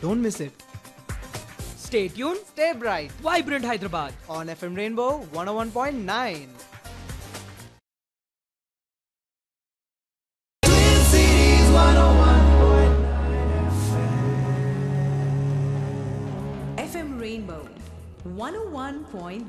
Don't miss it. Stay tuned. Stay bright Vibrant Hyderabad. on FM Rainbow 101.9. FM Rainbow 101.9.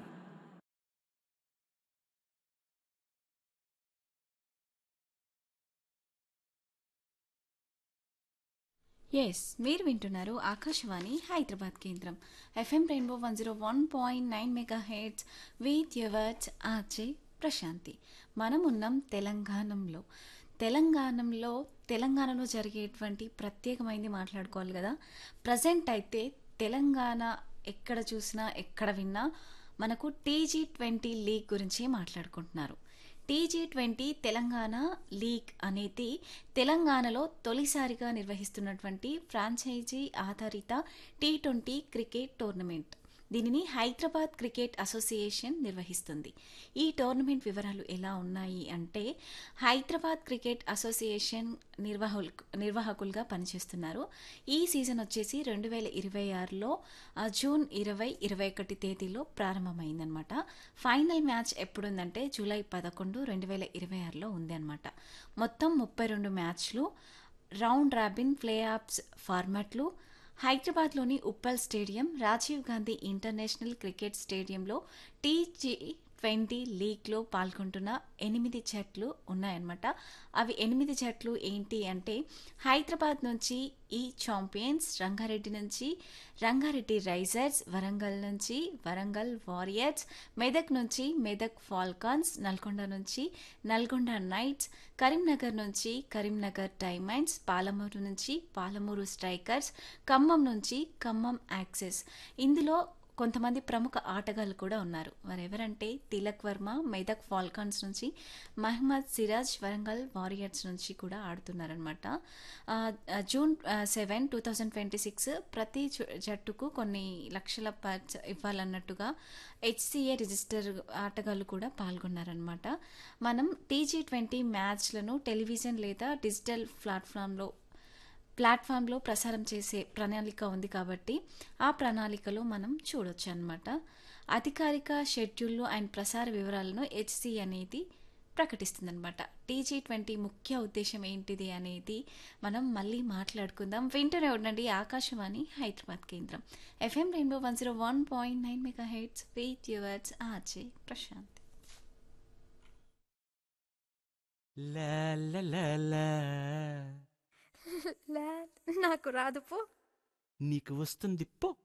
Yes మీరు వింటున్నారు ఆకాశవాణి హైదరాబాద్ కేంద్రం FM Rainbow one zero one point nine megahertz with yours RJ Prashanthi మనం ఉన్నాం తెలంగాణలో తెలంగాణలో తెలంగాణలో జరిగేటువంటి ప్రత్యేకమైనది మాట్లాడుకోవాలి కదా ప్రజెంట్ అయితే తెలంగాణ ఎక్కడ చూసినా ఎక్కడ విన్నా మనకు టీజీ ట్వంటీ లీగ్ గురించి మాట్లాడుకుంటున్నారు టీజీ ట్వంటీ తెలంగాణ లీగ్ అనేది తెలంగాణలో తొలిసారిగా నిర్వహిస్తున్నటువంటి ఫ్రాంచైజీ ఆధారిత టీ ట్వంటీ క్రికెట్ టోర్నమెంట్ దీనిని హైదరాబాద్ క్రికెట్ అసోసియేషన్ నిర్వహిస్తుంది ఈ టోర్నమెంట్ వివరాలు ఎలా ఉన్నాయి అంటే హైదరాబాద్ క్రికెట్ అసోసియేషన్ నిర్వాహులు నిర్వాహకులుగా పనిచేస్తున్నారు ఈ సీజన్ వచ్చేసి రెండు వేల ఇరవై ఆరులో ఆ, జూన్ ఇరవై ఇరవై ఒకటి తేదీలో ప్రారంభమైందనమాట ఫైనల్ మ్యాచ్ ఎప్పుడుందంటే జూలై పదకొండు రెండు వేల ఇరవై ఆరులో ఉంది అనమాట మొత్తం ముప్పై రెండు మ్యాచ్లు రౌండ్ రాబిన్ ప్లే ఆఫ్స్ ఫార్మాట్లు హైదరాబాద్లోని Uppal stadium Rajiv Gandhi international cricket స్టేడియంలో టీజీ ట్వంటీ లీగ్లో పాల్గొంటున్న ఎనిమిది జట్లు ఉన్నాయన్నమాట అవి ఎనిమిది జట్లు ఏంటి అంటే హైదరాబాద్ నుంచి ఈ ఛాంపియన్స్ రంగారెడ్డి నుంచి రంగారెడ్డి రైజర్స్ వరంగల్ నుంచి వరంగల్ వారియర్స్ మెదక్ నుంచి మెదక్ ఫాల్కాన్స్ నల్గొండ నుంచి నల్గొండ నైట్స్ కరీంనగర్ నుంచి కరీంనగర్ డైమండ్స్ పాలమూరు నుంచి పాలమూరు స్ట్రైకర్స్ ఖమ్మం నుంచి ఖమ్మం యాక్సెస్ ఇందులో కొంతమంది ప్రముఖ ఆటగాళ్ళు కూడా ఉన్నారు వారెవరంటే తిలక్ వర్మ మెదక్ ఫాల్కాన్స్ నుంచి మహమ్మద్ సిరాజ్ వరంగల్ వారియర్స్ నుంచి కూడా ఆడుతున్నారనమాట ఆ, ఆ, June seven two thousand twenty six ప్రతి జు- జట్టుకు కొన్ని లక్షల పర్చ్ ఇవ్వాలన్నట్టుగా హెచ్సిఏ రిజిస్టర్ ఆటగాళ్ళు కూడా పాల్గొన్నారనమాట మనం టీజీ ట్వంటీ మ్యాచ్లను టెలివిజన్ లేదా డిజిటల్ ప్లాట్ఫామ్లో ప్లాట్ఫామ్లో ప్రసారం చేసే ప్రణాళిక ఉంది కాబట్టి ఆ ప్రణాళికలో మనం చూడొచ్చు అనమాట అధికారిక షెడ్యూల్లో అండ్ ప్రసార వివరాలను హెచ్సి అనేది ప్రకటిస్తుందన్నమాట టీజీ ట్వంటీ ముఖ్య ఉద్దేశం ఏంటిది అనేది మనం మళ్ళీ మాట్లాడుకుందాం వింటూనే ఉండండి ఆకాశవాణి హైదరాబాద్ కేంద్రం FM Rainbow one zero one point nine megahertz with yours RJ Prashanth La la la la. లే నాకు రాదు పో నీకు వస్తుంది పో